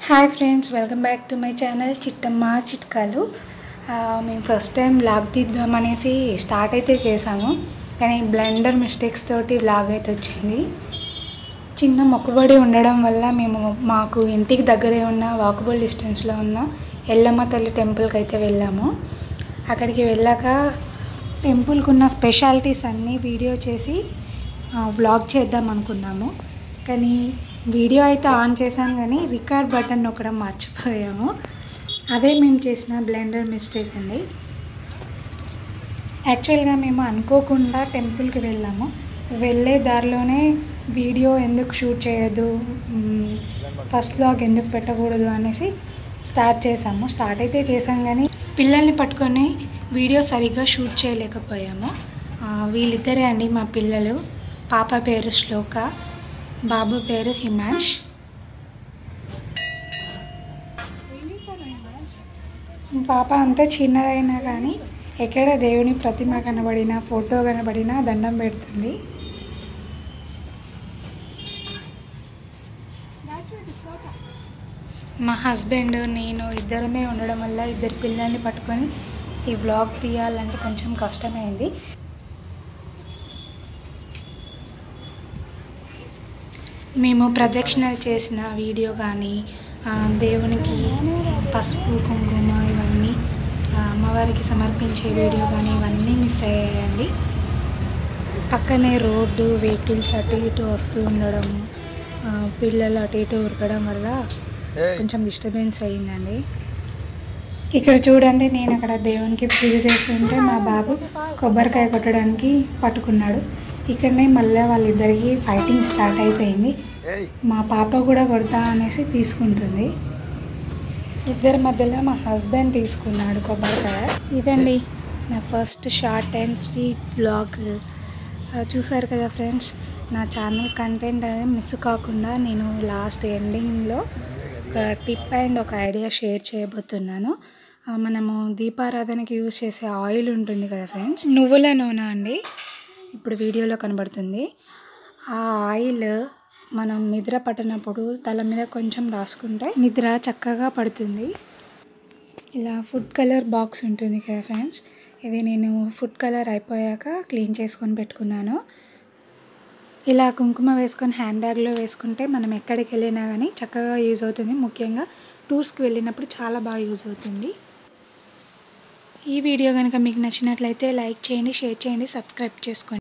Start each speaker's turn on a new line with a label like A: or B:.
A: hi friends welcome back to my channel Chittamma Chitkalu ఆ, మేము first time vlog తీద్దాం అనేసి స్టార్ట్ అయితే చేసాము కానీ బ్లెండర్ మిస్టేక్స్ తోటి వ్లాగ్ అయితే వచ్చింది చిన్న మొక్కుబడి ఉండడం వల్ల మేము మాకు ఇంటికి దగ్గరే ఉన్న వాకబుల్ డిస్టెన్స్లో ఉన్న ఎల్లమ్మ తల్లి టెంపుల్కి అయితే వెళ్ళాము అక్కడికి వెళ్ళాక టెంపుల్కి ఉన్న స్పెషాలిటీస్ అన్నీ వీడియో చేసి వ్లాగ్ చేద్దాం అనుకున్నాము కానీ వీడియో అయితే ఆన్ చేశాను కానీ రికార్డ్ బటన్ నొక్కడం మర్చిపోయాము అదే మేము చేసిన బ్లెండర్ మిస్టేక్ అండి యాక్చువల్గా మేము అనుకోకుండా టెంపుల్కి వెళ్ళాము వెళ్ళే దారిలోనే వీడియో ఎందుకు షూట్ చేయొద్దు మ్, ఫస్ట్ బ్లాగ్ ఎందుకు పెట్టకూడదు అనేసి స్టార్ట్ చేసాము స్టార్ట్ అయితే చేసాం కానీ పిల్లల్ని పట్టుకొని వీడియో సరిగ్గా షూట్ చేయలేకపోయాము ఆ, వీళ్ళిద్దరే అండి మా పిల్లలు పాప పేరు శ్లోక బాబు పేరు హిమాంష్ పాప అంతా చిన్నదైనా కానీ ఎక్కడ దేవుని ప్రతిమ కనబడినా ఫోటో కనబడినా దండం పెడుతుంది మా హస్బెండ్ నేను ఇద్దరమే ఉండడం వల్ల ఇద్దరు పిల్లల్ని పట్టుకొని ఈ వ్లాగ్ తీయాలంటే కొంచెం కష్టమైంది మేము ప్రదక్షిణలు చేసిన వీడియో కానీ ఆ, దేవునికి పసుపు కుంకుమ ఇవన్నీ ఆ, అమ్మవారికి సమర్పించే వీడియో కానీ ఇవన్నీ మిస్ అయ్యాయండి పక్కనే రోడ్డు వెహికల్స్ అటు ఇటు వస్తూ ఉండడం ఆ, పిల్లలు అటు ఇటు ఉరకడం వల్ల కొంచెం డిస్టర్బెన్స్ అయ్యిందండి ఇక్కడ చూడండి నేను అక్కడ దేవునికి పూజ చేస్తుంటే మా బాబు కొబ్బరికాయ కొట్టడానికి పట్టుకున్నాడు ఇక్కడనే మళ్ళీ వాళ్ళిద్దరికి ఫైటింగ్ స్టార్ట్ అయిపోయింది మా పాప కూడా కొడతా అనేసి తీసుకుంటుంది ఇద్దరి మధ్యలో మా హస్బెండ్ తీసుకున్నాడు కొబ్బరికాయ ఇదండి నా first short and sweet blog చూసారు కదా ఫ్రెండ్స్ నా ఛానల్ కంటెంట్ అనేది మిస్ కాకుండా నేను లాస్ట్ ఎండింగ్లో ఒక టిప్ అండ్ ఒక ఐడియా షేర్ చేయబోతున్నాను ఆ, మనము దీపారాధనకి యూజ్ చేసే ఆయిల్ ఉంటుంది కదా ఫ్రెండ్స్ నువ్వుల నూనె అండి ఇప్పుడు వీడియోలో కనబడుతుంది ఆ ఆయిల్ మనం నిద్ర పట్టినప్పుడు తల మీద కొంచెం రాసుకుంటే నిద్ర చక్కగా పడుతుంది ఇలా ఫుడ్ కలర్ బాక్స్ ఉంటుంది కదా ఫ్రెండ్స్ ఇది నేను ఫుడ్ కలర్ అయిపోయాక క్లీన్ చేసుకొని పెట్టుకున్నాను ఇలా కుంకుమ వేసుకొని హ్యాండ్ బ్యాగ్లో వేసుకుంటే మనం ఎక్కడికి వెళ్ళినా కానీ చక్కగా యూజ్ అవుతుంది ముఖ్యంగా టూర్స్కి వెళ్ళినప్పుడు చాలా బాగా యూజ్ అవుతుంది ఈ వీడియో కనుక మీకు నచ్చినట్లయితే లైక్ చేయండి షేర్ చేయండి సబ్స్క్రైబ్ చేసుకోండి